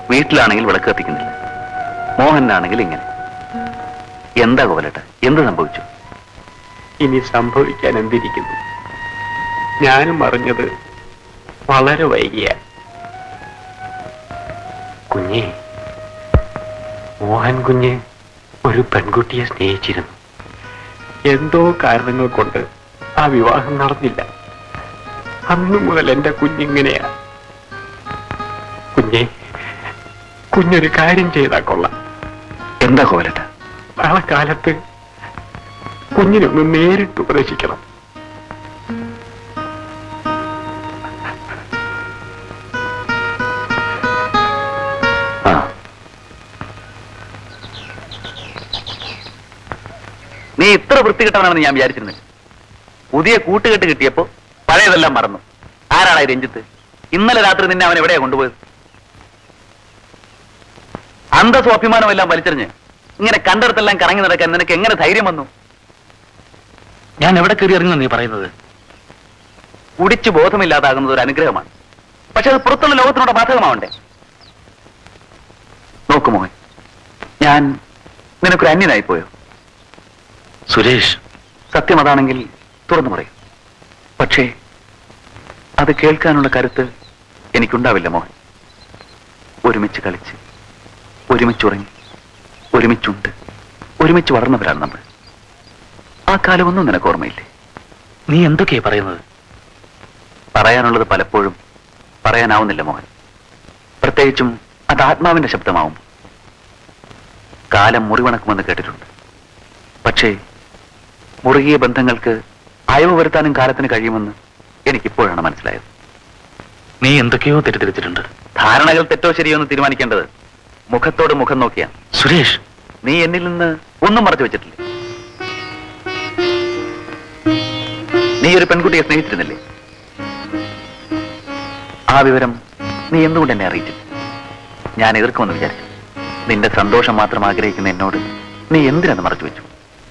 വീട്ടിലാണെങ്കിൽ വിളക്ക് കത്തിക്കുന്നില്ല മോഹനാണെങ്കിൽ ഇങ്ങനെ എന്താ കോലട്ട എന്ത് സംഭവിച്ചു ഇനി സംഭവിക്കാൻ എന്തിരിക്കുന്നു ഞാനും അറിഞ്ഞത് വളരെ വൈകിയ കുഞ്ഞെ മോഹൻ കുഞ്ഞ് ഒരു പെൺകുട്ടിയെ സ്നേഹിച്ചിരുന്നു എന്തോ കാരണങ്ങൾ കൊണ്ട് ആ വിവാഹം നടന്നില്ല അന്നു മുതൽ എന്റെ കുഞ്ഞിങ്ങനെയാ കുഞ്ഞെ കുഞ്ഞൊരു കാര്യം ചെയ്താൽ കൊള്ളാം എന്താ കോലട്ട നാളെ കാലത്ത് കുഞ്ഞിനൊന്ന് നേരിട്ട് ഉപദേശിക്കണം ആ നീ ഇത്ര വൃത്തികെട്ടവനാണെന്ന് ഞാൻ വിചാരിച്ചിരുന്നില്ല പുതിയ കൂട്ടുകെട്ട് കിട്ടിയപ്പോ പഴയതെല്ലാം മറന്നു ആരാടാ ഈ രഞ്ജിത്ത് ഇന്നലെ രാത്രി നിന്നെ അവൻ എവിടെയാ കൊണ്ടുപോയത് അന്തസ്സും അഭിമാനവും എല്ലാം വലിച്ചെറിഞ്ഞ് ഇങ്ങനെ കണ്ടിടത്തെല്ലാം കറങ്ങി നടക്കാൻ നിനക്ക് എങ്ങനെ ധൈര്യം വന്നു ഞാൻ എവിടെ കയറി ഇറങ്ങുന്ന നീ പറയുന്നത് കുടിച്ച് ബോധമില്ലാതാകുന്നത് ഒരു അനുഗ്രഹമാണ് പക്ഷെ അത് പുറത്തുള്ള ലോകത്തിനോട് ബാധകമാവണ്ടേ നോക്കു മോഹൻ ഞാൻ നിനക്കൊരു അന്യനായി പോയോ സുരേഷ് സത്യം അതാണെങ്കിൽ തുറന്നു പറയും പക്ഷേ അത് കേൾക്കാനുള്ള കരുത്ത് എനിക്കുണ്ടാവില്ല മോഹൻ ഒരുമിച്ച് കളിച്ച് ഒരുമിച്ചുറങ്ങി ഒരുമിച്ചുണ്ട് ഒരുമിച്ച് വളർന്നവരാണ് നമ്മൾ ആ കാലമൊന്നും നിനക്ക് ഓർമ്മയില്ലേ നീ എന്തൊക്കെയാ പറയുന്നത് പറയാനുള്ളത് പലപ്പോഴും പറയാനാവുന്നില്ല മോഹൻ പ്രത്യേകിച്ചും അത് ആത്മാവിന്റെ ശബ്ദമാവും കാലം മുറിവണക്കുമെന്ന് കേട്ടിട്ടുണ്ട് പക്ഷേ മുറുകിയ ബന്ധങ്ങൾക്ക് അയവ് വരുത്താനും കാലത്തിന് കഴിയുമെന്ന് എനിക്കിപ്പോഴാണ് മനസ്സിലായത് നീ എന്തൊക്കെയോ തെറ്റിദ്ധരിച്ചിട്ടുണ്ട് ധാരണകൾ തെറ്റോ ശരിയോ എന്ന് തീരുമാനിക്കേണ്ടത് മുഖത്തോട് മുഖം നോക്കിയാണ് സുരേഷ് നീ എന്നിൽ നിന്ന് ഒന്നും മറച്ചു വെച്ചിട്ടില്ലേ നീ ഒരു പെൺകുട്ടിയെ സ്നേഹിച്ചിരുന്നില്ലേ ആ വിവരം നീ എന്തുകൊണ്ട് എന്നെ അറിയിച്ചില്ല ഞാൻ എതിർക്കുമെന്ന് വിചാരിച്ചു നിന്റെ സന്തോഷം മാത്രം ആഗ്രഹിക്കുന്ന എന്നോട് നീ എന്തിനെന്ന് മറച്ചു വെച്ചു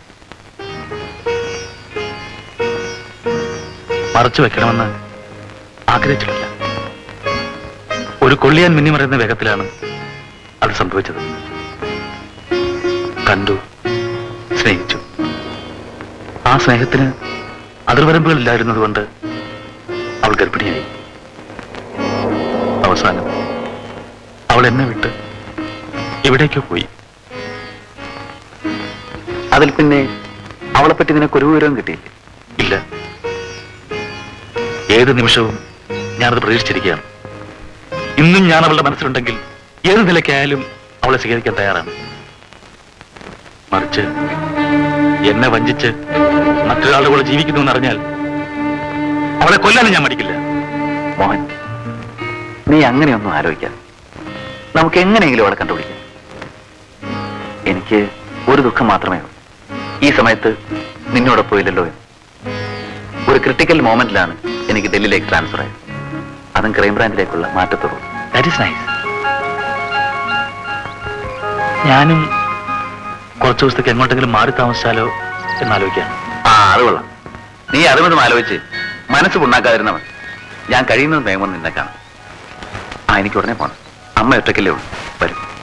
മറച്ചു വെക്കണമെന്ന് ആഗ്രഹിച്ചിട്ടില്ല ഒരു കൊള്ളിയാൻ മിന്നിമറയുന്ന വേഗത്തിലാണ് അത് സംഭവിച്ചത് കണ്ടു സ്നേഹിച്ചു ആ സ്നേഹത്തിന് അതിർവരമ്പുകളില്ലായിരുന്നതുകൊണ്ട് അവൾ ഗർഭിണിയായി അവസാനം അവൾ എന്നെ വിട്ട് എവിടേക്കോ പോയി അതിൽ പിന്നെ അവളെപ്പറ്റി നിനക്കൊരു വിവരവും കിട്ടിയില്ലേ ഇല്ല ഏത് നിമിഷവും ഞാനത് പ്രതീക്ഷിച്ചിരിക്കുകയാണ് ഇന്നും ഞാൻ അവളുടെ മനസ്സിലുണ്ടെങ്കിൽ ഏത് നിലയ്ക്കായാലും അവളെ സ്വീകരിക്കാൻ തയ്യാറാണ് മറിച്ച് എന്നെ വഞ്ചിച്ച് മറ്റൊരാളുടെ കൂടെ ജീവിക്കുന്നു എന്നറിഞ്ഞാൽ അവളെ കൊല്ലാനും ഞാൻ മടിക്കില്ല മോഹൻ നീ അങ്ങനെയൊന്നും ആലോചിക്കാതെ നമുക്ക് എങ്ങനെയെങ്കിലും അവളെ കണ്ടുപിടിക്കാം എനിക്ക് ഒരു ദുഃഖം മാത്രമേ ഉള്ളൂ ഈ സമയത്ത് നിന്നോടൊപ്പം ഇല്ലല്ലോ എന്ന് ഒരു ക്രിട്ടിക്കൽ മോമെന്റിലാണ് എനിക്ക് ഡൽഹിയിലേക്ക് ട്രാൻസ്ഫർ ആയത് അതും ക്രൈംബ്രാഞ്ചിലേക്കുള്ള മാറ്റത്തോടും ദാറ്റ് ഇസ് നൈസ് ഞാനും കുറച്ചു ദിവസത്തേക്ക് എങ്ങോട്ടെങ്കിലും മാറി താമസിച്ചാലോ എന്നാലോചിക്കാം ആ അത് കൊള്ളാം നീ അതുമതും ആലോചിച്ച് മനസ്സ് പുണ്ണാക്കാതിരുന്നവൻ ഞാൻ കഴിയുന്നത് വേഗം നിന്നെ കാണാം ആ എനിക്ക് ഉടനെ പോണം അമ്മ ഒറ്റയ്ക്കല്ലേ ഉള്ളൂ വരും